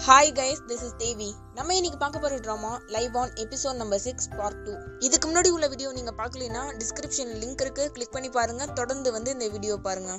hi guys this is Devi நம்ம இன்னைக்கு பார்க்க போற drama live on episode number six part two இதுக்கு முன்னாடி உள்ள வீடியோ நீங்க பார்க்கலனா டிஸ்கிரிப்ஷன் லிங்க் இருக்கு கிளிக் பண்ணி பாருங்க தொடர்ந்து வந்து இந்த வீடியோ பாருங்க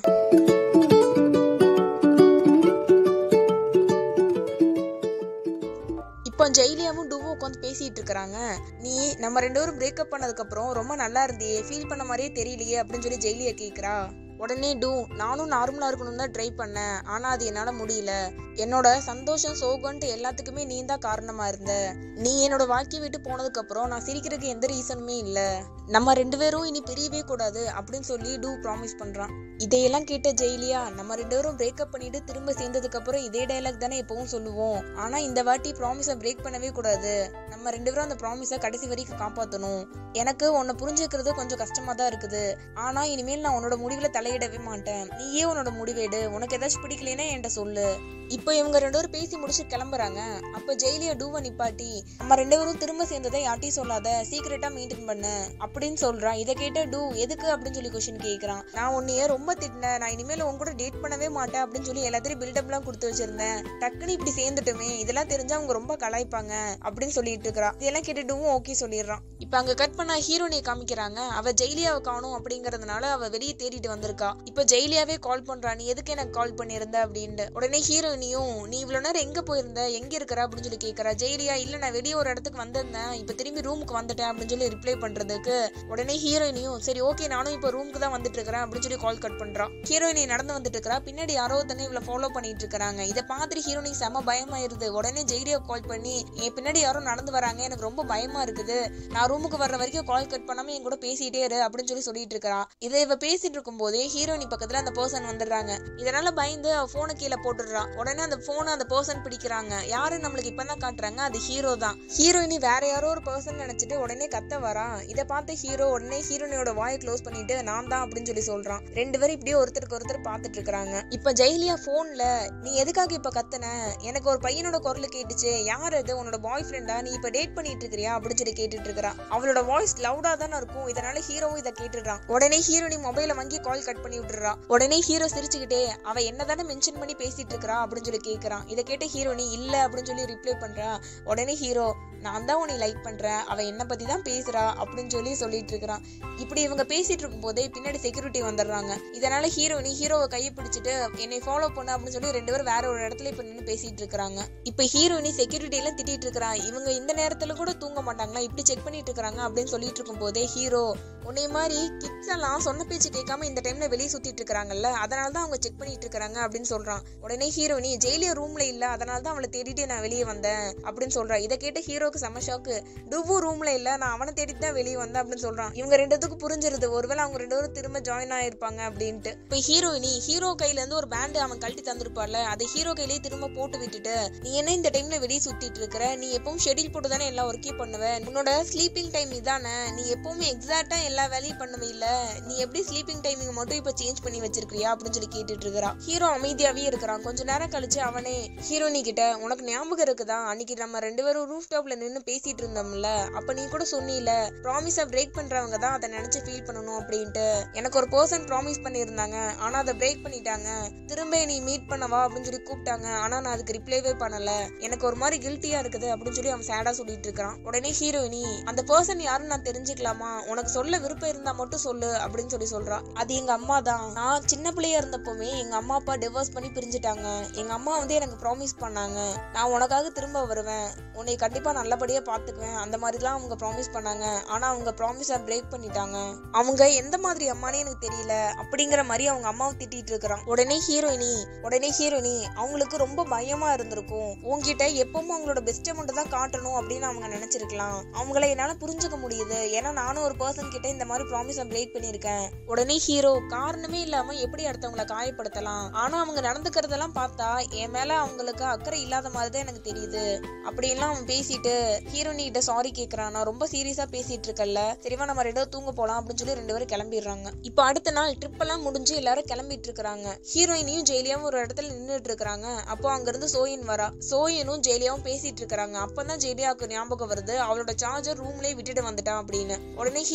இப்போ ஜெயிலியாவும் டூவும் உட்காந்து பேசிட்டு இருக்காங்க நீ நம்ம ரெண்டு பேரும் பிரேக்கப் பண்ணதுக்கு அப்புறம் ரொம்ப நல்லா இருந்தியே ஃபீல் பண்ண மாதிரியே தெரியலையே அப்படின்னு சொல்லி ஜெயிலியா கேக்குறா உடனே டூ நானும் நார்மலா இருக்கணும் தான் ட்ரை பண்ணேன் ஆனா அது என்னால முடியல என்னோட சந்தோஷம் சோகன்ட்டு எல்லாத்துக்குமே நீ தான் காரணமா இருந்த நீ என்னோட வாழ்க்கையை விட்டு போனதுக்கு அப்புறம் நான் சிரிக்கிறதுக்கு எந்த ரீசனுமே இல்ல நம்ம ரெண்டு பேரும் இனி பிரியவே கூடாது அப்படின்னு சொல்லி டூ ப்ராமிஸ் பண்றான் இதையெல்லாம் கேட்ட ஜெயிலியா நம்ம ரெண்டு பேரும் பிரேக்கப் பண்ணிட்டு திரும்ப சேர்ந்ததுக்கு அப்புறம் இதே டைலாக் தானே எப்பவும் சொல்லுவோம் ஆனா இந்த வாட்டி ப்ராமிஸை பிரேக் பண்ணவே கூடாது நம்ம ரெண்டு பேரும் அந்த ப்ராமிஸை கடைசி வரைக்கும் காப்பாத்தணும் எனக்கு உன்னை புரிஞ்சுக்கிறது கொஞ்சம் கஷ்டமா தான் இருக்குது ஆனா இனிமேல் நான் உன்னோட முடிவுல தலையிடவே மாட்டேன் நீயே உன்னோட முடிவெடு உனக்கு ஏதாச்சும் பிடிக்கலைன்னா என்கிட்ட சொல்லு இப்போ இவங்க ரெண்டு பேரும் பேசி முடிச்சு கிளம்புறாங்க அப்ப ஜெயிலியா டூவை நிப்பாட்டி நம்ம ரெண்டு பேரும் திரும்ப சேர்ந்ததை யார்ட்டையும் சொல்லாத சீக்கிரட்டா மெயின்டைன் பண்ணு அப்படின்னு சொல்றான் இதை கேட்ட டூ எதுக்கு அப்படின்னு சொல்லி கொஸ்டின் கேக்குறான் நான் உன்னைய ரொம்ப திட்டினேன் நான் இனிமேல் உன் கூட டேட் பண்ணவே மாட்டேன் அப்படின்னு சொல்லி எல்லாத்தையும் பில்டப்லாம் கொடுத்து வச்சிருந்தேன் டக்குன்னு இப்படி சேர்ந்துட்டுமே இதெல்லாம் தெரிஞ்சா அவங்க ரொம்ப கலாய்ப்பாங்க அப்படின்னு சொல்லிட்டு இருக்கிறா இதெல்லாம் கேட்டு டூவும் ஓகே சொல்லிடுறான் இப்ப அங்க கட் பண்ண ஹீரோனியை காமிக்கிறாங்க அவ ஜெயிலியாவை காணும் அப்படிங்கறதுனால அவ வெளியே தேடிட்டு வந்திருக்கா இப்ப ஜெயிலியாவே கால் பண்றா நீ எதுக்கு எனக்கு கால் பண்ணியிருந்த அப்படின்ட்டு உடனே ஹீரோயினியும் நீ இவ்வளவு நேரம் எங்க போயிருந்த எங்க இருக்கிற அப்படின்னு சொல்லி கேக்குறா ஜெயிலியா இல்ல நான் வெளியே ஒரு இடத்துக்கு வந்திருந்தேன் இப்ப திரும்பி ரூமுக்கு வந்துட்டேன் அப்படின்னு சொல்லி ரிப்ளை பண்றதுக்கு உடனே ஹீரோயினியும் சரி ஓகே நானும் இப்ப ரூமுக்கு தான் வந்துட்டு இருக்கிறேன் அப்படின்னு சொல்லி கால் கட் பண்றான் ஹீரோயினி நடந்து வந்துட்டு இருக்கா பின்னாடி யாரோ தண்ணி இவ்வளவு ஃபாலோ பண்ணிட்டு இருக்காங்க இதை பார்த்துட்டு ஹீரோயினி செம பயமாயிருது உடனே ஜெயிலியா கால் பண்ணி என் பின்னாடி யாரோ நடந்து வராங்க எனக்கு ரொம்ப பயமா இருக்குது நான் ரூமுக்கு வர்ற வரைக்கும் கால் கட் பண்ணாம என் கூட பேசிட்டே இரு அப்படின்னு சொல்லி சொல்லிட்டு இருக்கா இதை இவ பேசிட்டு இருக்கும் போதே ஹீரோயினி பக்கத்துல அந்த பர்சன் வந்துடுறாங்க இதனால பயந்து அவ போனை கீழே போட்டுடுறா உடனே அந்த போனை அந்த பர்சன் பிடிக்கிறாங்க யாரு நம்மளுக்கு இப்பதான் காட்டுறாங்க அது ஹீரோ தான் ஹீரோயினி வேற யாரோ ஒரு பர்சன் நினைச்சிட்டு உடனே கத்த வரா இதை பார்த்து ஹீரோ உடனே ஹீரோயினியோட வாயை க்ளோஸ் பண்ணிட்டு நான் தான் அப்படின்னு சொல்லி சொல்றான் ரெண்டு பேரும் இப்படியே ஒருத்தருக்கு ஒருத்தர் பார்த்துட்டு இருக்காங்க இப்ப ஜெயிலியா போன்ல நீ எதுக்காக இப்ப கத்துன எனக்கு ஒரு பையனோட குரல் கேட்டுச்சு யார் அது உன்னோட பாய் ஃப்ரெண்டா நீ இப்ப டேட் பண்ணிட்டு இருக்கிறியா அப்படின்னு சொல்லி கேட்டுட்டு இருக்கிறா அவளோட வாய்ஸ் லவுடா தானே இருக்கும் இதனால ஹீரோவும் இதை கேட்டுடுறான் உடனே ஹீரோனி மொபைல வாங்கி கால் கட் பண்ணி விட்டுறா உடனே ஹீரோ சிரிச்சுக்கிட்டே அவ என்னதானே மென்ஷன் பண்ணி பேசிட்டு இருக்கா அப்படின்னு சொல்லி கேக்குறான் இதை கேட்ட ஹீரோனி இல்ல அப்படின்னு சொல்லி ரிப்ளை பண்றா உடனே ஹீரோ நான் தான் உன்னை லைக் பண்றேன் அவ என்ன பத்தி தான் பேசுறா அப்படின்னு சொல்லி சொல்லிட்டு இருக்கிறான் இப்படி இவங்க பேசிட்டு இருக்கும் போதே பின்னாடி செக்யூரிட்டி வந்துடுறாங்க இதனால ஹீரோனி ஹீரோவை கையை பிடிச்சிட்டு என்னை ஃபாலோ பண்ணு அப்படின்னு சொல்லி ரெண்டு பேரும் வேற ஒரு இடத்துல இப்ப நின்று பேசிட்டு இருக்காங்க இப்ப ஹீரோயினி செக்யூரிட்டி எல்லாம் திட்டிட்டு இருக்கிறா இவங்க இந்த நேரத்துல கூட தூங்க மாட்டாங்களா இப்படி செக் பண்ணிட்டு இருக்காங்க அப்படின்னு சொல்லிட்டு இருக்கும் போதே ஹீரோ உன்னை மாதிரி கிட்ஸ் எல்லாம் சொன்ன பேச்சு கேட்காம இந்த டைம்ல வெளியே சுத்திட்டு இருக்காங்கல்ல அதனால தான் அவங்க செக் பண்ணிட்டு இருக்காங்க அப்படின்னு சொல்றான் உடனே ஹீரோயினி ஜெயிலிய ரூம்ல இல்ல அதனால தான் அவளை தேடிட்டு நான் வெளியே வந்தேன் அப்படின்னு சொல்றா இதை கேட்ட ஹீரோக்கு செம ஷாக்கு டுவு ரூம்ல இல்ல நான் அவனை தேடிட்டு தான் வெளியே வந்தேன் அப்படின்னு சொல்றான் இவங்க ரெண்டுத்துக்கு புரிஞ்சிருது ஒருவேளை அவங்க ரெண்டு பேரும் திரும்ப ஜாயின் ஆயிருப்பாங்க அப்படின்ட்டு இப்ப ஹீரோயினி ஹீரோ கையில இருந்து ஒரு பேண்ட் அவன் கழட்டி தந்திருப்பார்ல அதை ஹீரோ கையிலேயே திரும்ப போட்டு விட்டுட்டு நீ என்ன இந்த டைம்ல வெளியே சுத்திட்டு இருக்கிற நீ எப்பவும் ஷெடியூல் போட்டு தானே எல்லா ஒர்க்கையும் பண்ணுவ உன்னோட ஸ்லீப்பிங் டைம் இதானே நீ எப்பவுமே எக்ஸாக்டா எல்லா வேலையும் பண்ணுவே இல்ல நீ எப்படி ஸ்லீப்பிங் டைமிங் மட்டும் இப்ப சேஞ்ச் பண்ணி வச்சிருக்கியா அப்படின்னு சொல்லி கேட்டுட்டு இருக்கிறா ஹீரோ அமைதியாவே இருக்கிறான் கொஞ்ச நேரம் கழிச்சு அவனே ஹீரோனி கிட்ட உனக்கு ஞாபகம் இருக்குதா அன்னைக்கு நம்ம ரெண்டு பேரும் ரூஃப் டாப்ல நின்னு பேசிட்டு இருந்தோம்ல அப்ப நீ கூட சொன்னீல ப்ராமிஸ பிரேக் பண்றவங்க தான் அதை நினைச்சு ஃபீல் பண்ணணும் அப்படின்ட்டு எனக்கு ஒரு பர்சன் ப்ராமிஸ் பண்ணியிருந்தாங்க ஆனா அதை பிரேக் பண்ணிட்டாங்க திரும்ப நீ மீட் பண்ணவா அப்படின்னு சொல்லி கூப்பிட்டாங்க ஆனா நான் அதுக்கு ரிப்ளைவே பண்ணல எனக்கு ஒரு மாதிரி கில்ட்டியா இருக்குது அப்படின்னு சொல்லி அவன் சேடா சொல்லிட்டு இருக்கான் உடனே ஹீரோயினி அந்த பர்சன் யாருன்னு நான் தெரிஞ்சுக்கலாமா உனக்கு சொல்ல விருப்பம் இருந்தா மட்டும் சொல்லு அப்படின்னு சொல்லி சொல்றா அது எங்க அம்மா தான் நான் சின்ன பிள்ளையா இருந்தப்போமே எங்க அம்மா அப்பா டிவோர்ஸ் பண்ணி பிரிஞ்சுட்டாங்க எங்க அம்மா வந்து எனக்கு ப்ராமிஸ் பண்ணாங்க நான் உனக்காக திரும்ப வருவேன் உன்னை கண்டிப்பா நல்லபடியா பாத்துக்குவேன் அந்த மாதிரிலாம் அவங்க ப்ராமிஸ் பண்ணாங்க ஆனா அவங்க ப்ராமிஸ பிரேக் பண்ணிட்டாங்க அவங்க எந்த மாதிரி அம்மானே எனக்கு தெரியல அப்படிங்கிற மாதிரி அவங்க அம்மாவை திட்டிட்டு இருக்கிறான் உடனே ஹீரோயினி உடனே ஹீரோயினி அவங்களுக்கு ரொம்ப பயமா இருந்திருக்கும் உன்கிட்ட எப்பவும் அவங்களோட பெஸ்ட்டை மட்டும் தான் காட்டணும் அப்படின்னு அவங்க நினைச்சிருக்கலாம் அவங்கள என்னால புரிஞ்சுக்க முடியுது ஏன்னா நானும் ஒரு பர்சன் கிட்ட இந்த மாதிரி ப்ராமிஸை பிரேக் பண்ணியிருக்கேன் உடனே ஹீரோ காரணமே இல்லாம எப்படி அடுத்தவங்கள காயப்படுத்தலாம் ஆனா அவங்க நடந்துக்கிறதெல்லாம் பார்த்தா என் மேல அவங்களுக்கு அக்கறை இல்லாத மாதிரி தான் எனக்கு தெரியுது அப்படின்லாம் அவன் பேசிட்டு ஹீரோனி கிட்ட சாரி கேக்குறான் நான் ரொம்ப சீரியஸா பேசிட்டு இருக்கல சரிவா நம்ம ரெண்டு பேரும் தூங்க போலாம் அப்படின்னு சொல்லி ரெண்டு பேரும் கிளம்பிடுறாங்க இப்போ அடுத்த நாள் ட்ரிப் எல்லாம் முடிஞ்சு எல்லாரும் கிளம்பிட்டு இருக்காங்க ஹீரோயினியும் ஜெயிலியாவும் ஒரு இடத்துல நின்றுட்டு இருக்காங்க அப்போ அங்க இருந்து சோயின் வரா சோயனும் ஜெயிலியாவும் பேசிட்டு இருக்காங்க அப்பதான் ஜெயிலியாவுக்கு ஞாபகம் வருது அவளோட சார்ஜர் ரூம்லயே விட்டுட்டு வந்துட்டான் அப்படின்னு உடனே ஹீரோயினி கிட்ட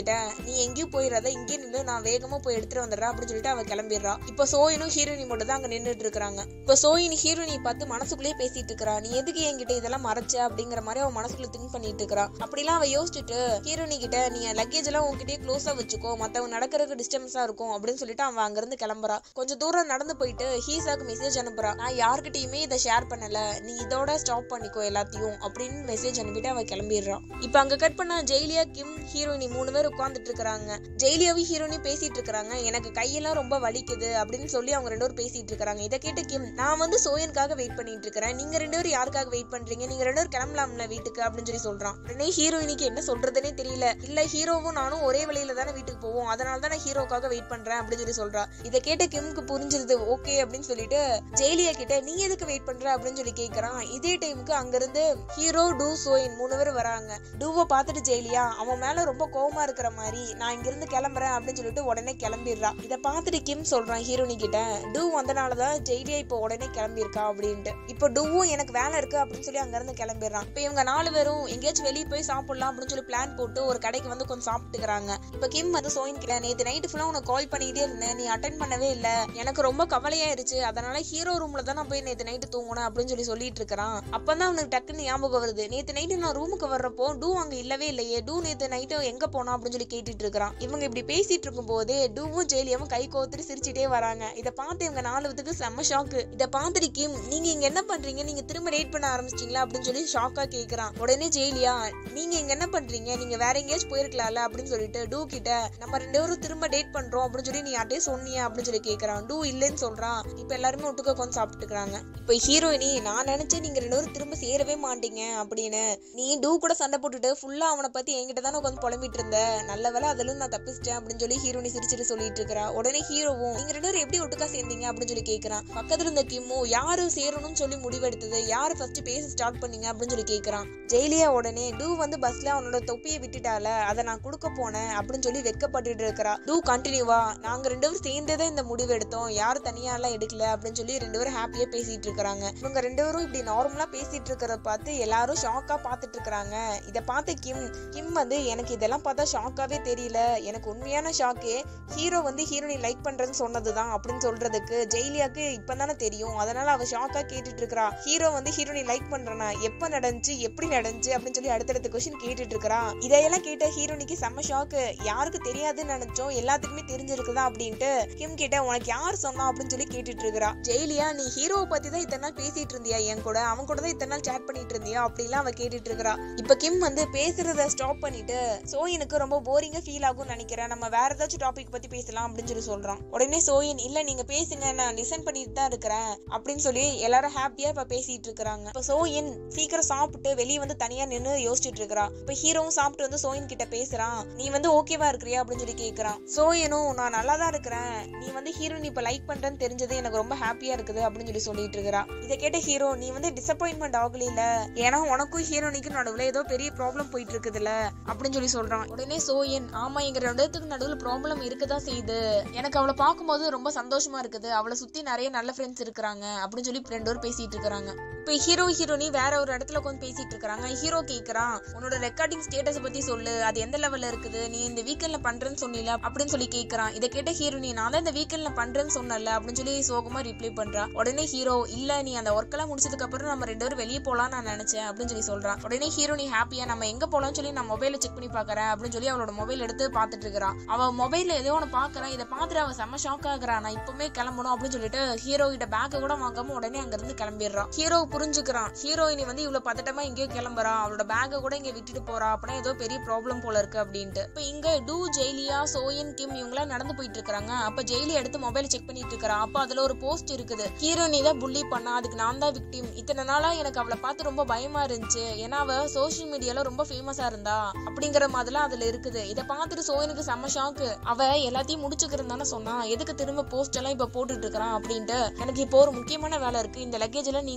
கிட்ட நீ எங்கேயும் போயிடாத இங்கே நின்று நான் வேகமா போய் எடுத்துட்டு வந்துடுறேன் அப்படின்னு சொல்லிட்டு அவ கிளம்பிடுறா இப்ப சோயினும் ஹீரோயினி மட்டும் தான் அங்க நின்றுட்டு இருக்காங்க இப்ப சோயின் ஹீரோயினி பார்த்து மனசுக்குள்ளேயே பேசிட்டு இருக்கா நீ எதுக்கு என்கிட்ட இதெல்லாம் மறைச்ச அப்படிங்கிற மாதிரி அவன் மனசுக்குள்ள திங்க் பண்ணிட்டு இருக்கா அப்படிலாம் அவ யோசிச்சுட்டு ஹீரோயினி கிட்ட நீ லக்கேஜ் எல்லாம் உன்கிட்டயே க்ளோஸா வச்சுக்கோ மத்தவங்க நடக்கிறதுக்கு டிஸ்டர்பன்ஸா இருக்கும் அப்படின்னு சொல்லிட்டு அவன் அங்க இருந்து கிளம்புறா கொஞ்சம் தூரம் நடந்து போயிட்டு ஹீசாக்கு மெசேஜ் அனுப்புறா நான் யார்கிட்டயுமே இதை ஷேர் பண்ணல நீ இதோட ஸ்டாப் பண்ணிக்கோ எல்லாத்தையும் அப்படின்னு மெசேஜ் அனுப்பிட்டு அவ கிளம்பிடுறான் இப்ப அங்க கட் பண்ண ஜெயிலியா கிம் ஹீரோயினி மூணு பேர் உட்கார்ந்துட்டு இருக்காங்க ஜெயிலியாவும் ஹீரோயினி பேசிட்டு இருக்காங்க எனக்கு கையெல்லாம் ரொம்ப வலிக்குது அப்படின்னு சொல்லி அவங்க ரெண்டு பேரும் பேசிட்டு இருக்காங்க இதை கேட்டு கிம் நான் வந்து சோயனுக்காக வெயிட் பண்ணிட்டு இருக்கிறேன் நீங்க ரெண்டு பேரும் யாருக்காக வெயிட் பண்றீங்க நீங்க ரெண்டு பேரும் கிளம்பலாம்ல வீட்டுக்கு அப்படின்னு சொல்லி சொல்றான் உடனே ஹீரோயினிக்கு என்ன சொல்றதுனே தெரியல இல்ல ஹீரோவும் நானும் ஒரே வழியில தானே வீட்டுக்கு போவோம் அதனால தான் நான் ஹீரோக்காக வெயிட் பண்றேன் அப்படின்னு சொல்லி சொல்றா இதை கேட்ட கிம்க்கு புரிஞ்சிருது ஓகே அப்படின்னு சொல்லிட்டு ஜெயிலியா கிட்ட நீ எதுக்கு வெயிட் பண்ற அப்படின்னு சொல்லி கேக்குறான் இதே டைமுக்கு அங்க இருந்து ஹீரோ டூ சோயின் மூணு பேர் வராங்க டூவை பார்த்துட்டு ஜெயிலியா அவன் மேல ரொம்ப கோவமா இருக்கிற மாதிரி நான் இங்க இருந்து கிளம்புறேன் அப்படின்னு சொல்லிட்டு உடனே கிளம்பிடுறா இதை பார்த்துட்டு கிம் சொல்றான் ஹீரோனி கிட்ட டூ வந்தனாலதான் ஜெயிலியா இப்போ உடனே கிளம்பியிருக்கா அப்படின்ட்டு இப்போ டூவும் எனக்கு வேலை இருக்கு அப்படின்னு சொல்லி அங்க இருந்து கிளம்பிடுறான் இப்போ இவங்க நாலு பேரும் எங்கேயாச்சும் வெளியே போய் சாப்பிடலாம் அப்படின்னு சொல்லி பிளான் போட்டு ஒரு கடைக்கு வந்து கொஞ்சம் சாப்பிட்டுக்கிறாங்க இப்போ கிம் வந்து சோயின் கிட்ட நேத்து நைட்டு ஃபுல்லா உனக்கு கால் பண்ணிக்கிட்டே இருந்தேன் நீ அட்டன் பண்ணவே இல்ல எனக்கு ரொம்ப கவலையாயிருச்சு அதனால ஹீரோ ரூம்ல தான் நான் போய் நேத்து நைட்டு தூங்கினேன் அப்படின்னு சொல்லி சொல்லிட்டு இருக்கிறான் அப்பதான் அவனுக்கு டக்குன்னு ஞாபகம் வருது நேத்து நைட்டு நான் ரூமுக்கு வர்றப்போ டூ அங்க இல்லவே இல்லையே டூ நேத்து நைட்டு எங்க போனா அப்படின்னு சொல்லி கேட்டுட்டு இருக்கிறான் இவங்க இப்படி பேசிட்டு இருக்கும் போதே டூவும் ஜெயிலியாவும் கை கோத்துட்டு சிரிச்சிட்டே வராங்க இதை பார்த்து இவங்க நாலுவதுக்கு செம்ம ஷாக்கு இதை பார்த்துட்டு கிம் நீங்க இங்க என்ன பண்றீங்க நீங்க திரும்ப டேட் பண்ண ஆரம்பிச்சிட்டீங்களா அப்படின்னு சொல்லி ஷாக்கா கேக்குறான் உடனே ஜெயிலியா நீங்க இங்க என்ன பண்றீங்க நீங்க வேற எங்கேயாச்சும் போயிருக்கலாம்ல அப்படின்னு சொல்லிட்டு டூ கிட்ட நம்ம ரெண்டு பேரும் திரும்ப டேட் பண்றோம் அப்படின்னு சொல்லி நீ யார்ட்டே சொன்னியா அப்படின்னு சொல்லி கேக்குறான் டூ இல்லைன்னு சொல்றான் இப்ப எல்லாருமே ஒட்டுக்க உட்காந்து சாப்பிட்டுக்கிறாங்க இப்ப ஹீரோயினி நான் நினைச்சேன் நீங்க ரெண்டு பேரும் திரும்ப சேரவே மாட்டீங்க அப்படின்னு நீ டூ கூட சண்டை போட்டுட்டு ஃபுல்லா அவனை பத்தி என்கிட்ட தானே உட்காந்து புலம்பிட்டு இருந்த நல்ல வேலை அதிலும் நான் தப்பிச்சிட்டேன் அப்படின்னு சொல்லி ஹீரோனி சிரிச்சிட்டு சொல்லிட்டு இருக்கிறா உடனே ஹீரோவும் நீங்க ரெண்டு பேரும் எப்படி ஒட்டுக்கா சேர்ந்தீங்க அப்படின்னு சொல்லி கேக்குறான் பக்கத்துல இருந்த கிம்மு யாரு சேரணும்னு சொல்லி முடிவெடுத்தது யாரு ஃபர்ஸ்ட் பேச ஸ்டார்ட் பண்ணீங்க அப்படின்னு சொல்லி கேக்குறான் ஜெயிலியா உடனே டூ வந்து பஸ்ல அவனோட தொப்பியை விட்டுட்டால அதை நான் கொடுக்க போனேன் அப்படின்னு சொல்லி வெட்கப்பட்டுட்டு இருக்கிறா டூ கண்டினியூவா நாங்க ரெண்டு பேரும் சேர்ந்தே இந்த முடிவு எடுத்தோம் யாரும் தனியா எல்லாம் எடுக்கல அப்படின்னு சொல்லி ரெண்டு பேரும் ஹாப்பியா பேசிட்டு இருக்காங்க இவங்க ரெண்டு பேரும் இப்படி நார்மலா பேசிட்டு இருக்கிறத பார்த்து எல்லாரும் ஷாக்கா பார்த்துட்டு இருக்காங்க இதை பார்த்து கிம் கிம் வந்து எனக்கு இதெல்லாம் பார்த்தா ஷாக்காவே தெரியல எனக்கு உண்மையான ஷாக்கே ஹீரோ வந்து ஹீரோனி லைக் பண்றேன்னு சொன்னதுதான் அப்படின்னு சொல்றதுக்கு ஜெயிலியாக்கு இப்பதானே தெரியும் அதனால அவ ஷாக்கா கேட்டுட்டு இருக்கா ஹீரோ வந்து ஹீரோனி லைக் பண்றானா எப்ப நடந்துச்சு எப்படி நடந்துச்சு அப்படின்னு சொல்லி அடுத்தடுத்த கொஸ்டின் கேட்டுட்டு இருக்கா இதையெல்லாம் கேட்ட ஹீரோனிக்கு செம்ம ஷாக்கு யாருக்கு தெரியாதுன்னு நினைச்சோம் எல்லாத்துக்குமே தெரிஞ்சிருக்குதா அப்படின்ட்டு கிம் கிட்ட உனக்கு யார் சொன்னா அப்படின்னு சொல்லி கேட்டுட்டு இருக்கா ஜெயிலியா நீ ஹீரோவை பத்தி தான் இத்தனை நாள் பேசிட்டு இருந்தியா என் கூட அவன் கூட தான் இத்தனை நாள் சேட் பண்ணிட்டு இருந்தியா அப்படிலாம் அவ கேட்டுட்டு இருக்கா இப்ப கிம் வந்து பேசுறத ஸ்டாப் பண்ணிட்டு சோயினுக்கு ரொம்ப போரிங்கா ஃபீல் ஆகும்னு நினைக்கிறேன் நம்ம வேற ஏதாச்சும் டாபிக் பத்தி பேசலாம் அப்படின்னு சொல்லி சொல்றான் உடனே சோயின் இல்ல நீங்க பேசுங்க நான் லிசன் பண்ணிட்டு தான் இருக்கிறேன் அப்படின்னு சொல்லி எல்லாரும் ஹாப்பியா இப்ப பேசிட்டு இருக்காங்க இப்ப சோயின் சீக்கிரம் சாப்பிட்டு வெளியே வந்து தனியா நின்னு யோசிச்சுட்டு இருக்கா இப்ப ஹீரோவும் சாப்பிட்டு வந்து சோயின் கிட்ட பேசுறான் நீ வந்து ஓகேவா இருக்கிறியா அப்படின்னு சொல்லி கேக்குறான் சோயனும் நான் நல்லா தான் இருக்கிறேன் நீ வந்து ஹீரோயின் இப்ப லைக் பண்றேன்னு தெரிஞ்சது எனக்கு ரொம்ப ஹாப்பியா இருக்குது அப்படின்னு சொல்லி சொல்லிட்டு இருக்கிறா இதை கேட்ட ஹீரோ நீ வந்து டிசப்பாயின்மெண்ட் ஆகல இல்ல ஏன்னா உனக்கும் ஹீரோனிக்கும் நடுவுல ஏதோ பெரிய ப்ராப்ளம் போயிட்டு இருக்குதுல்ல அப்படின்னு சொல்லி சொல்றான் உடனே சோயன் ஆமா எங்க ரெண்டுத்துக்கு நடுவுல ப்ராப்ளம் இருக்குதான் செய்யுது எனக்கு அவளை பார்க்கும்போது ரொம்ப சந்தோஷமா இருக்குது அவளை சுத்தி நிறைய நல்ல ஃப்ரெண்ட்ஸ் இருக்கிறாங்க அப்படின்னு சொல்லி ரெண்டு பேரும் பேசிட்டு இருக்காங்க இப்ப ஹீரோ ஹீரோனி வேற ஒரு இடத்துல உட்காந்து பேசிட்டு இருக்காங்க ஹீரோ கேக்குறான் உன்னோட ரெக்கார்டிங் ஸ்டேட்டஸ் பத்தி சொல்லு அது எந்த லெவல்ல இருக்குது நீ இந்த வீக்கெண்ட்ல பண்றேன்னு சொன்னீல அப்படின்னு சொல்லி கேக்குறான் இதை கேட்ட ஹீரோனி நான் தான் இந்த வீக்கெண்ட்ல பண்றேன்னு சொன்னல அப்படின்னு சொல்லி சோகமா ரிப்ளை பண்றா உடனே ஹீரோ இல்ல நீ அந்த ஒர்க் எல்லாம் முடிச்சதுக்கு அப்புறம் நம்ம ரெண்டு பேரும் வெளியே போலாம்னு நான் நினைச்சேன் அப்படின்னு சொல்லி சொல்றான் உடனே ஹீரோனி ஹாப்பியா நம்ம எங்க போலாம்னு சொல்லி நான் மொபைல செக் பண்ணி பாக்குறேன் அப்படின்னு சொல்லி அவளோட மொபைல் எடுத்து பாத்துட்டு இருக்கிறான் அவ மொபைல்ல ஏதோ ஒன்று பாக்குறான் இதை பார்த்துட்டு அவன் செம்ம ஷாக் ஆகுறான் நான் இப்பவுமே கிளம்பணும் அப்படின்னு சொல்லிட்டு ஹீரோ கிட்ட பேக்கை கூட வாங்காம உடனே அங்க இருந்து கிளம்பிடுறான் ஹீரோ புரிஞ்சுக்கிறான் ஹீரோயினி வந்து இவ்வளவு பதட்டமா எங்கேயோ கிளம்புறா அவளோட பேக்கை கூட இங்க விட்டுட்டு போறா அப்படின்னா ஏதோ பெரிய ப்ராப்ளம் போல இருக்கு அப்படின்ட்டு இப்ப இங்க டூ ஜெயிலியா சோயன் கிம் இவங்களாம் நடந்து போயிட்டு இருக்காங்க அப்ப ஜெயிலி எடுத்து மொபைல் செக் பண்ணிட்டு இருக்கா அப்ப அதுல ஒரு போஸ்ட் இருக்குது ஹீரோயினி தான் புள்ளி பண்ணா அதுக்கு நான் தான் விக்டிம் இத்தனை நாளா எனக்கு அவளை பார்த்து ரொம்ப பயமா இருந்துச்சு ஏன்னா அவ சோஷியல் மீடியால ரொம்ப ஃபேமஸா இருந்தா அப்படிங்கிற மாதிரிலாம் அதுல இருக்குது இதை பார்த்துட்டு சோயனுக்கு செம்ம ஷாக்கு அவ எல்லாத்தையும் முடிச்சுக்கிறேன் தானே சொன்னா எதுக்கு திரும்ப போஸ்ட் எல்லாம் இப்ப போட்டுட்டு இருக்கிறான் அப்படின்ட்டு எனக்கு இப்போ ஒரு முக்கியமான வேலை இருக்கு இந்த லக்கேஜ் எல்லாம் நீங்களே கேரி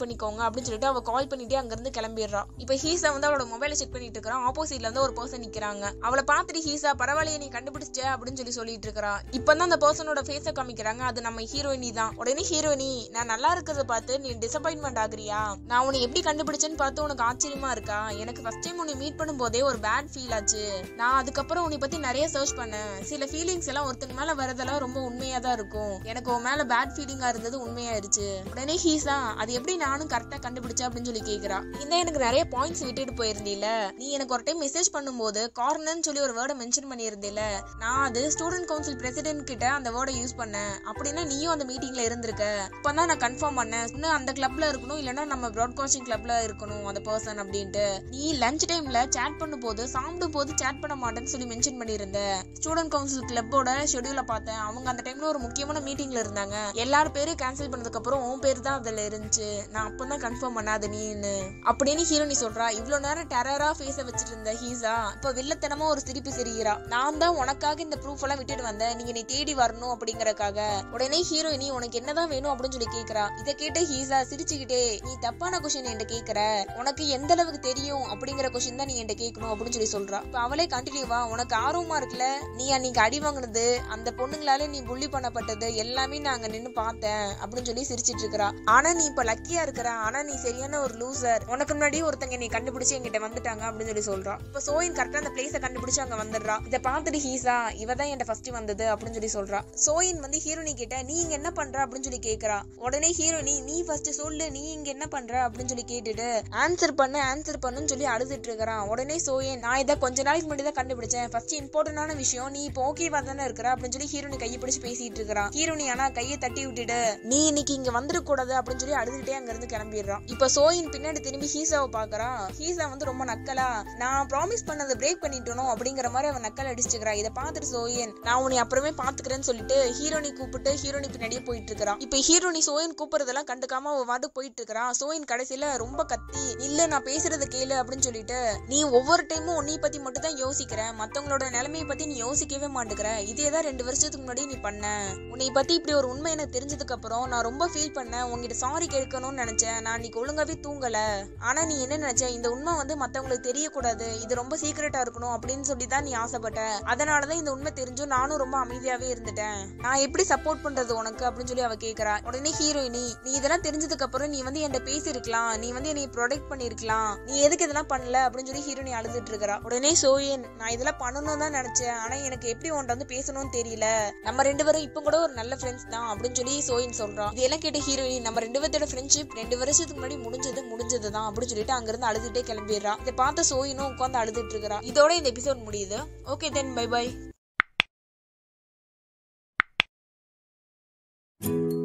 பண்ணிக்கோங்க அப்படின்னு சொல்லிட்டு அவ கால் பண்ணிட்டே அங்கிருந்து கிளம்பிடுறா இப்போ ஹீசா வந்து அவளோட மொபைலை செக் பண்ணிட்டு இருக்கிறான் ஆப்போசிட்ல இருந்து ஒரு பர்சன் நிக்கிறாங்க அவளை பார்த்துட்டு ஹீசா பரவாயில்லையே நீ கண்டுபிடிச்ச அப்படின்னு சொல்லி சொல்லிட்டு இருக்கா இப்பதான் அந்த பர்சனோட ஃபேஸை காமிக்கிறாங்க அது நம்ம ஹீரோயினி தான் உடனே ஹீரோயினி நான் நல்லா இருக்கிறத பார்த்து நீ டிசப்பாயின்மெண்ட் ஆகுறியா நான் உன்னை எப்படி கண்டுபிடிச்சேன்னு பார்த்து உனக்கு ஆச்சரியமா இருக்கா எனக்கு ஃபர்ஸ்ட் டைம் உன்னை மீட் பண்ணும்போதே ஒரு பேட் ஃபீல் ஆச்சு நான் அதுக்கப்புறம் உன்னை பத்தி நிறைய சர்ச் பண்ணேன் சில ஃபீலிங்ஸ் எல்லாம் ஒருத்தங்க மேல வரதெல்லாம் ரொம்ப உண்மையா தான் இருக்கும் எனக்கு உன் மேல பேட் ஃபீலிங்கா இருந்தது உண்மையாயிருச்சு உடனே ஹீஸா அது எப்படி நானும் கரெக்டா கண்டுபிடிச்சேன் அப்படின்னு சொல்லி கேக்குறா இந்த எனக்கு நிறைய பாயிண்ட்ஸ் விட்டுட்டு போயிருந்தீல நீ எனக்கு ஒரு டைம் மெசேஜ் பண்ணும்போது கார்னர்னு சொல்லி ஒரு வேர்டை மென்ஷன் பண்ணியிருந்தேல நான் அது ஸ்டூடெண்ட் கவுன்சில் பிரசிடென்ட் கிட்ட அந்த வேர்டை யூஸ் பண்ணேன் அப்படின்னா நீயும் அந்த மீட்டிங்ல இருந்திருக்க இப்பதான் நான் கன்ஃபார்ம் பண்ணேன் இன்னும் அந்த கிளப்ல இருக்கணும் இல்லைன்னா நம்ம ப்ராட்காஸ்டிங் கிளப்ல இருக்கணும் அந்த பர்சன் அப்படின்ட்டு நீ லஞ்ச் டைம்ல சேட் பண்ணும்போது சாப்பிடும் போது சேட் பண்ண மாட்டேன்னு சொல்லி மென்ஷன் பண்ணியிருந்த ஸ்டூடெண்ட் கவுன்சில் கிளப்போட ஷெடியூல பார்த்தேன் அவங்க அந்த டைம்ல ஒரு முக்கியமான மீட்டிங்ல இருந்தாங்க எல்லாரும் பேரும் கேன்சல் பண்ணதுக்கு அப்புறம் உன் பேர் தான் அதுல இருந்துச்சு நான் அப்பதான் கன்ஃபார்ம் பண்ணாத நீன்னு அப்படின்னு ஹீரோனி சொல்றா இவ்வளவு நேரம் டெரரா ஃபேஸ வச்சிட்டு இருந்த ஹீசா இப்ப வில்லத்தனமா ஒரு சிரிப்பு சிரிக்கிறா நான் தான் உனக்காக இந்த ப்ரூஃப் எல்லாம் விட்டுட்டு வந்தேன் நீங்க நீ தேடி வரணும் அப்படிங்கறக்காக உடனே ஹீரோயினி உனக்கு என்னதான் வேணும் அப்படின்னு சொல்லி கேக்குறா இதை கேட்ட ஹீசா சிரிச்சுக்கிட்டே நீ தப்பான கொஸ்டின் என்கிட்ட கேக்குற உனக்கு எந்த அளவுக்கு தெரியும் அப்படிங்கிற கொஸ்டின் தான் நீ என்கிட்ட கேட்கணும் அப்படின்னு சொல்லி சொல்றா இப்ப அவளே கண்டினியூவா உனக்கு ஆர்வமா இருக்குல்ல நீ அன்னைக்கு அடி வாங்கினது அந்த பொண்ணுங்களால நீ புள்ளி பண்ணப்பட்டது எல்லாமே நான் அங்க நின்னு பார்த்தேன் அப்படின்னு சொல்லி சிரிச்சிட்டு இருக்கறா ஆனா நீ இப்ப லக்கியா இருக்கிற ஆனா நீ சரியான ஒரு லூசர் உனக்கு முன்னாடி ஒருத்தங்க நீ கண்டுபிடிச்சு என்கிட்ட வந்துட்டாங்க அப்படின்னு சொல்லி சொல்றா இப்ப சோயின் கரெக்டா அந்த பிளேஸ கண்டுபிடிச்சு அங்க வந்துடுறா இதை பார்த்துட்டு ஹீசா இவ தான் என்கிட்ட ஃபர்ஸ்ட் வந்தது அப்படின்னு சொல்லி சொல்றா சோயின் வந்து ஹீரோனி கிட்ட நீ இங்க என்ன பண்ற அப்படின்னு சொல்லி கேக்குறா உடனே ஹீரோனி நீ ஃபர்ஸ்ட் சொல்லு நீ இங்க என்ன பண்ற அப்படின்னு சொல்லி கேட்டுட்டு ஆன்சர் பண்ணு ஆன்சர் பண்ணுன்னு சொல்லி அழுதுட்டு இருக்கிறான் உடனே சோயன் நான் இதை கொஞ்ச நாளைக்கு முன்னாடி தான் கண்டுபிடிச்சேன் ஃபர்ஸ்ட் இம்பார்ட்டன்டான விஷயம் நீ இப்போ ஓகேவா தானே இருக்கிற அப்படின்னு சொல்லி ஹீரோனி கையை பிடிச்சு பேசிட்டு இருக்கிறான் ஹீரோனி ஆனா கையை தட்டி விட்டுட்டு நீ இன்னைக்கு இங்க வந்துடக் கூடாது அப்படின்னு சொல்லி அழுதுகிட்டே அங்க இருந்து கிளம்பிடுறான் இப்ப சோயின் பின்னாடி திரும்பி ஹீசாவை பாக்குறான் ஹீசா வந்து ரொம்ப நக்கலா நான் ப்ராமிஸ் பண்ணதை பிரேக் பண்ணிட்டணும் அப்படிங்கிற மாதிரி அவன் நக்கல் அடிச்சுக்கிறா இதை பார்த்துட்டு சோயன் நான் உன்னை அப்புறமே பாத்துக்கிறேன்னு சொல்லிட்டு ஹீரோனி கூப்பிட்டு ஹீரோனி பின்னாடியே போயிட்டு இருக்கிறான் இப்ப ஹீரோனி சோயன் கூப்பிடுறதெல்லாம் கண்டுக்காம அவ வாட்டு போயிட்டு இருக்கிறான் சோயன் கடைசியில ரொம்ப கத்தி இல்ல நான் பேசுறத கேளு அப்படின்னு சொல்லிட்டு நீ ஒவ்வொரு டைமும் உன்னை பத்தி மட்டும் தான் யோசிக்கிற மத்தவங்களோட நிலைமையை பத்தி நீ யோசிக்கவே மாட்டேங்கிற இதே தான் ரெண்டு வருஷத்துக்கு முன்னாடி நீ பண்ண உன்னை பத்தி இப்படி ஒரு உண்மை எனக்கு தெரிஞ்சதுக்கு அப்புறம் நான் ரொம்ப ஃபீல் பண்ணேன் உங்ககிட்ட சாரி கேட்கணும்னு நினைச்சேன் நான் இன்னைக்கு ஒழுங்காவே தூங்கல ஆனா நீ என்ன நினைச்ச இந்த உண்மை வந்து மத்தவங்களுக்கு தெரியக்கூடாது இது ரொம்ப சீக்கிரட்டா இருக்கணும் அப்படின்னு சொல்லி தான் நீ ஆசைப்பட்ட அதனாலதான் இந்த உண்மை தெரிஞ்சும் நானும் ரொம்ப அமைதியாவே இருந்துட்டேன் நான் எப்படி சப்போர்ட் பண்றது உனக்கு அப்படின்னு சொல்லி அவ கேக்குறா உடனே ஹீரோயினி நீ இதெல்லாம் தெரிஞ்சதுக்கு அப்புறம் நீ வந்து என்கிட்ட பேசியிருக்கலாம் நீ வந்து என்னை ப்ரொடெக்ட் பண்ணிருக்கலாம் நீ எதுக்கு இதெல்லாம் பண்ணல அப்படின்னு சொல்லி ஹீரோனி அழுதுட்டு இருக்கறா உடனே சோயன் நான் இதெல்லாம் பண்ணணும் தான் நினைச்சேன் ஆனா எனக்கு எப்படி உன்ட்ட வந்து பேசணும்னு தெரியல நம்ம ரெண்டு பேரும் இப்ப கூட ஒரு நல்ல ஃப்ரெண்ட்ஸ் தான் அப்படின்னு சொல்லி சோயின் சொல்றான் இதெல்லாம் கேட்ட ஹீரோயின் நம்ம ரெண்டு பேர்த்தோட ஃப்ரெண்ட்ஷிப் ரெண்டு வருஷத்துக்கு முன்னாடி முடிஞ்சது முடிஞ்சது தான் அப்படின்னு சொல்லிட்டு அங்கிருந்து அழுதுட்டே கிளம்பிடுறான் இதை பார்த்த சோயினும் உட்காந்து அழுதுட்டு இருக்கிறா இதோட இந்த எபிசோட் முடியுது ஓகே தென் பை பை